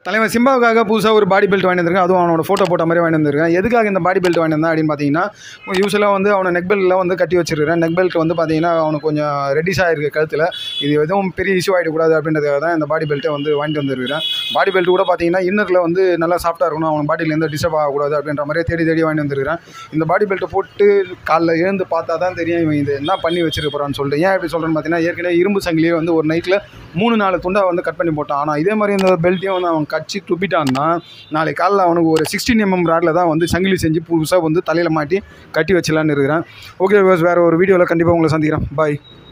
தலைவன் சிம்பாவுக்காக புதுசாக ஒரு பாடி பெல்ட் வாங்கி வந்திருக்கேன் அதுவும் அவனோட ஃபோட்டோ போட்ட மாதிரி வாங்கி வந்திருக்கேன் எதுக்காக இந்த பாடி பெல்ட் வாங்கி வந்தேன் அப்படின்னு பார்த்தீங்கன்னா யூஸ்வலாக வந்து அவனை நெக் பெல்ட்டில் வந்து கட்டி வச்சிருக்கிறேன் நெக் பெல்ட் வந்து பார்த்தீங்கன்னா அவனுக்கு கொஞ்சம் ரெடிஸாக இருக்குது கழுத்தில் இது எதுவும் பெரிய இஷ்யூ ஆகிடக்கூடாது அப்படின்றதுக்காக தான் இந்த பாடி பெல்ட்டை வந்து வாங்கிட்டு வந்திருக்கிறேன் பாடி பெல்ட் கூட பார்த்தீங்கன்னா இன்னரில் வந்து நல்லா சாஃப்ட்டாக இருக்கணும் அவன் பாடியில் எந்த டிஸ்டர்ப் ஆகக்கூடாது அப்படின்ற மாதிரியே தேடி தேடி வாங்கி வந்திருக்கிறேன் இந்த பாடி பெல்ட்டை போட்டு காலைல எழுந்து பார்த்தா தான் தெரியும் இவன் இது என்ன பண்ணி வச்சிருக்க போகிறான்னு சொல்லிட்டு ஏன் எப்படி சொல்கிறேன்னு பார்த்தீங்கன்னா ஏற்கனவே இரும்பு சங்கிலியே வந்து ஒரு நைட்டில் மூணு நாலு துண்டாக வந்து கட் பண்ணி போட்டான் ஆனால் இதே மாதிரி இந்த பெல்ட்டையும் வந்து அவன் கட்சி துப்பிட்டான்னா நாளைக்கு காலைல அவனுக்கு ஒரு சிக்ஸ்டீன் எம்எம் ராடில் தான் வந்து சங்கிலி செஞ்சு புதுசாக வந்து தலையில் மாட்டி கட்டி வச்சலான்னு இருக்கிறேன் ஓகே வேறு ஒரு வீடியோவில் கண்டிப்பாக உங்களை சந்திக்கிறேன் பாய்